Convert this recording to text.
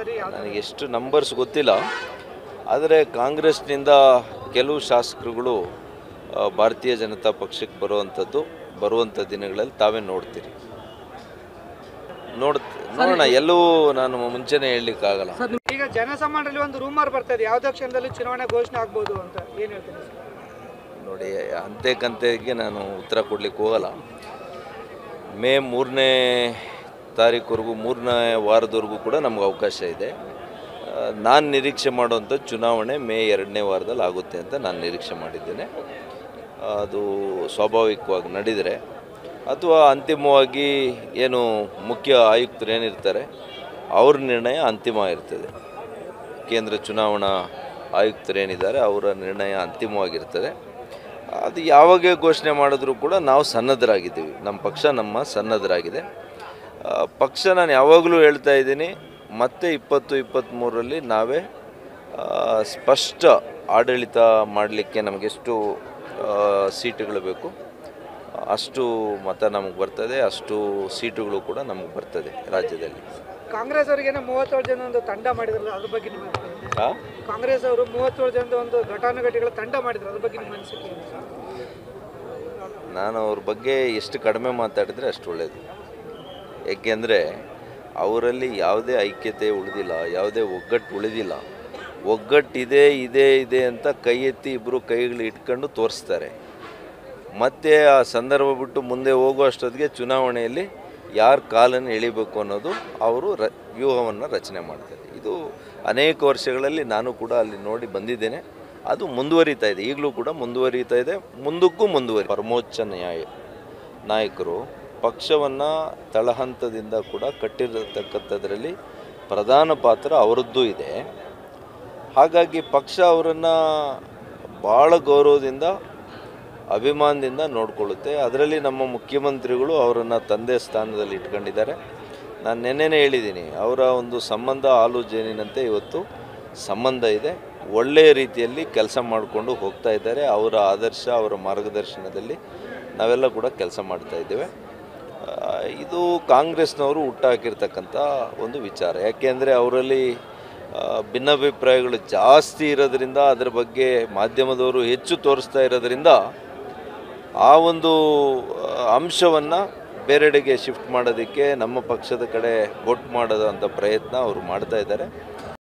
ಸರಿ ಯಾವ್ದು ನನಗೆ ಎಷ್ಟು ನಂಬರ್ಸ್ ಗೊತ್ತಿಲ್ಲ ಆದರೆ ಕಾಂಗ್ರೆಸ್ನಿಂದ ಕೆಲವು ಶಾಸಕರುಗಳು ಆ, ಭಾರತೀಯ ಜನತಾ ಪಕ್ಷಕ್ಕೆ ಬರುವಂಥದ್ದು ಬರುವಂಥ ದಿನಗಳಲ್ಲಿ ತಾವೇ ನೋಡ್ತೀರಿ ನೋಡ್ ನೋಡೋಣ ಎಲ್ಲವೂ ನಾನು ಮುಂಚೆನೇ ಹೇಳಲಿಕ್ಕಾಗಲ್ಲ ಈಗ ಜನಸಾಮಾನ್ಯರಲ್ಲಿ ಒಂದು ರೂಮರ್ ಬರ್ತಾ ಇದೆ ಯಾವ್ದೋ ಕ್ಷಣದಲ್ಲಿ ಚುನಾವಣೆ ಘೋಷಣೆ ಆಗ್ಬೋದು ಅಂತ ಏನ್ ಹೇಳ್ತೀನಿ ಸರ್ ನೋಡಿ ಅಂತೆ ಕಂತೆಗೆ ನಾನು ಉತ್ತರ ಕೊಡ್ಲಿಕ್ಕೆ ಹೋಗಲ್ಲ ಮೇ ಮೂರನೇ ತಾರೀಕುವರೆಗೂ ಮೂರನೇ ವಾರದವರೆಗೂ ಕೂಡ ನಮ್ಗೆ ಅವಕಾಶ ಇದೆ ನಾನು ನಿರೀಕ್ಷೆ ಮಾಡುವಂಥ ಚುನಾವಣೆ ಮೇ ಎರಡನೇ ವಾರದಲ್ಲಿ ಆಗುತ್ತೆ ಅಂತ ನಾನು ನಿರೀಕ್ಷೆ ಮಾಡಿದ್ದೇನೆ ಅದು ಸ್ವಾಭಾವಿಕವಾಗಿ ನಡೆದರೆ ಅಥವಾ ಅಂತಿಮವಾಗಿ ಏನು ಮುಖ್ಯ ಆಯುಕ್ತರು ಏನಿರ್ತಾರೆ ಅವ್ರ ನಿರ್ಣಯ ಅಂತಿಮ ಇರ್ತದೆ ಕೇಂದ್ರ ಚುನಾವಣಾ ಆಯುಕ್ತರೇನಿದ್ದಾರೆ ಅವರ ನಿರ್ಣಯ ಅಂತಿಮವಾಗಿರ್ತದೆ ಅದು ಯಾವಾಗ ಘೋಷಣೆ ಮಾಡಿದ್ರೂ ಕೂಡ ನಾವು ಸನ್ನದ್ಧರಾಗಿದ್ದೀವಿ ನಮ್ಮ ಪಕ್ಷ ನಮ್ಮ ಸನ್ನದ್ಧರಾಗಿದೆ ಆ, ಪಕ್ಷ ನಾನು ಯಾವಾಗಲೂ ಹೇಳ್ತಾ ಇದ್ದೀನಿ ಮತ್ತೆ ಇಪ್ಪತ್ತು ಇಪ್ಪತ್ತ್ಮೂರರಲ್ಲಿ ನಾವೇ ಆ, ಸ್ಪಷ್ಟ ಆಡಳಿತ ಮಾಡಲಿಕ್ಕೆ ನಮಗೆಷ್ಟು ಆ, ಸೀಟುಗಳು ಬೇಕು ಅಷ್ಟು ಮತ ನಮಗೆ ಬರ್ತದೆ ಅಷ್ಟು ಸೀಟುಗಳು ಕೂಡ ನಮಗೆ ಬರ್ತದೆ ರಾಜ್ಯದಲ್ಲಿ ಕಾಂಗ್ರೆಸ್ ಅವರಿಗೇನೋ ಮೂವತ್ತೇಳು ಜನ ಒಂದು ತಂಡ ಮಾಡಿದ್ರಲ್ಲ ಅದ್ರ ಬಗ್ಗೆ ನಿಮ್ಮ ಅಭಿಪ್ರಾಯ? ಆ? ಕಾಂಗ್ರೆಸ್ ಅವರು ಮೂವತ್ತೇಳು ಜನದ ಒಂದು ಘಟಾನುಘಟಿಗಳ ತಂಡ ಮಾಡಿದ್ರು ಅದ್ರ ಬಗ್ಗೆ ನಿಮ್ಮ ಅನಿಸಿಕೆ ಏನು ಸರ್? ನಾನು ಅವ್ರ ಬಗ್ಗೆ ಎಷ್ಟು ಕಡಿಮೆ ಮಾತಾಡಿದರೆ ಅಷ್ಟು ಒಳ್ಳೆಯದು ಏಕೆಂದರೆ ಅವರಲ್ಲಿ ಯಾವುದೇ ಐಕ್ಯತೆ ಉಳಿದಿಲ್ಲ ಯಾವುದೇ ಒಗ್ಗಟ್ಟು ಉಳಿದಿಲ್ಲ ಒಗ್ಗಟ್ಟಿದೆ ಇದೆ ಇದೆ ಅಂತ ಕೈ ಎತ್ತಿ ಇಬ್ಬರು ಕೈಗಳು ಇಟ್ಕೊಂಡು ತೋರಿಸ್ತಾರೆ ಮತ್ತೆ ಆ ಸಂದರ್ಭ ಬಿಟ್ಟು ಮುಂದೆ ಹೋಗೋ ಅಷ್ಟೊತ್ತಿಗೆ ಚುನಾವಣೆಯಲ್ಲಿ ಯಾರ ಕಾಲನ್ನು ಎಳಿಬೇಕು ಅನ್ನೋದು ಅವರು ರ ವ್ಯೂಹವನ್ನು ರಚನೆ ಮಾಡ್ತಾರೆ ಇದು ಅನೇಕ ವರ್ಷಗಳಲ್ಲಿ ನಾನು ಕೂಡ ಅಲ್ಲಿ ನೋಡಿ ಬಂದಿದ್ದೇನೆ ಅದು ಮುಂದುವರಿತಾ ಇದೆ ಈಗಲೂ ಕೂಡ ಮುಂದುವರಿತಾ ಇದೆ ಮುಂದಕ್ಕೂ ಮುಂದುವರಿ ಪರಮೋಚ್ಚ ನ್ಯಾಯ ನಾಯಕರು ಪಕ್ಷವನ್ನು ತಳಹಂತದಿಂದ ಕೂಡ ಕಟ್ಟಿರತಕ್ಕಂಥದ್ರಲ್ಲಿ ಪ್ರಧಾನ ಪಾತ್ರ ಅವರದ್ದು ಇದೆ ಹಾಗಾಗಿ ಪಕ್ಷ ಅವರನ್ನು ಭಾಳ ಗೌರವದಿಂದ ಅಭಿಮಾನದಿಂದ ನೋಡಿಕೊಳ್ಳುತ್ತೆ ಅದರಲ್ಲಿ ನಮ್ಮ ಮುಖ್ಯಮಂತ್ರಿಗಳು ಅವರನ್ನು ತಂದೆ ಸ್ಥಾನದಲ್ಲಿ ಇಟ್ಕೊಂಡಿದ್ದಾರೆ ನಾನು ನೆನ್ನೆನೇ ಹೇಳಿದ್ದೀನಿ ಅವರ ಒಂದು ಸಂಬಂಧ ಹಾಲು ಜೇನಿನಂತೆ ಇವತ್ತು ಸಂಬಂಧ ಇದೆ ಒಳ್ಳೆಯ ರೀತಿಯಲ್ಲಿ ಕೆಲಸ ಮಾಡಿಕೊಂಡು ಹೋಗ್ತಾ ಇದ್ದಾರೆ ಅವರ ಆದರ್ಶ ಅವರ ಮಾರ್ಗದರ್ಶನದಲ್ಲಿ ನಾವೆಲ್ಲ ಕೂಡ ಕೆಲಸ ಮಾಡ್ತಾ ಇದ್ದೇವೆ ಆ, ಇದು ಕಾಂಗ್ರೆಸ್ನವರು ಹುಟ್ಟಾಕಿರ್ತಕ್ಕಂಥ ಒಂದು ವಿಚಾರ ಯಾಕೆಂದರೆ ಅವರಲ್ಲಿ ಆ, ಭಿನ್ನಾಭಿಪ್ರಾಯಗಳು ಜಾಸ್ತಿ ಇರೋದ್ರಿಂದ ಅದರ ಬಗ್ಗೆ ಮಾಧ್ಯಮದವರು ಹೆಚ್ಚು ತೋರಿಸ್ತಾ ಇರೋದ್ರಿಂದ ಆ ಒಂದು ಅಂಶವನ್ನು ಬೇರೆಡೆಗೆ ಶಿಫ್ಟ್ ಮಾಡೋದಕ್ಕೆ ನಮ್ಮ ಪಕ್ಷದ ಕಡೆ ಒಟ್ಟು ಮಾಡೋದಂಥ ಪ್ರಯತ್ನ ಅವರು ಮಾಡ್ತಾ ಇದ್ದಾರೆ